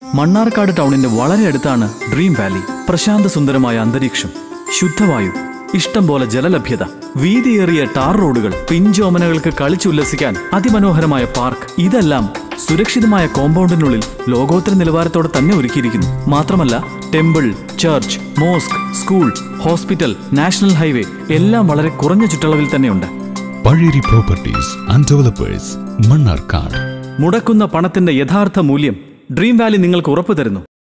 മണ്ണാർക്കാട് ടൗണിന്റെ വളരെ അടുത്താണ് dream Valley പ്രശാന്ത സുന്ദരമായ അന്തരീക്ഷം ശുദ്ധവായു ഇഷ്ടം പോലെ ജലലഭ്യത വീതിയേറിയ ടാർ റോഡുകൾ പിഞ്ചോമനകൾക്ക് കളിച്ചുല്ലസിക്കാൻ അതിമനോഹരമായ പാർക്ക് ഇതെല്ലാം സുരക്ഷിതമായ കോമ്പൗണ്ടിനുള്ളിൽ ലോകോത്തര നിലവാരത്തോടെ തന്നെ ഒരുക്കിയിരിക്കുന്നു മാത്രമല്ല temple church mosque school hospital national highway എല്ലാം വളരെ കുറഞ്ഞ ചുറ്റളവിൽ തന്നെയുണ്ട് Pazheri properties and developers Mannarkkad മുടക്കുന്ന പണത്തിന്റെ യഥാർത്ഥ മൂല്യം ഡ്രീം വാലി നിങ്ങൾക്ക് ഉറപ്പു തരുന്നു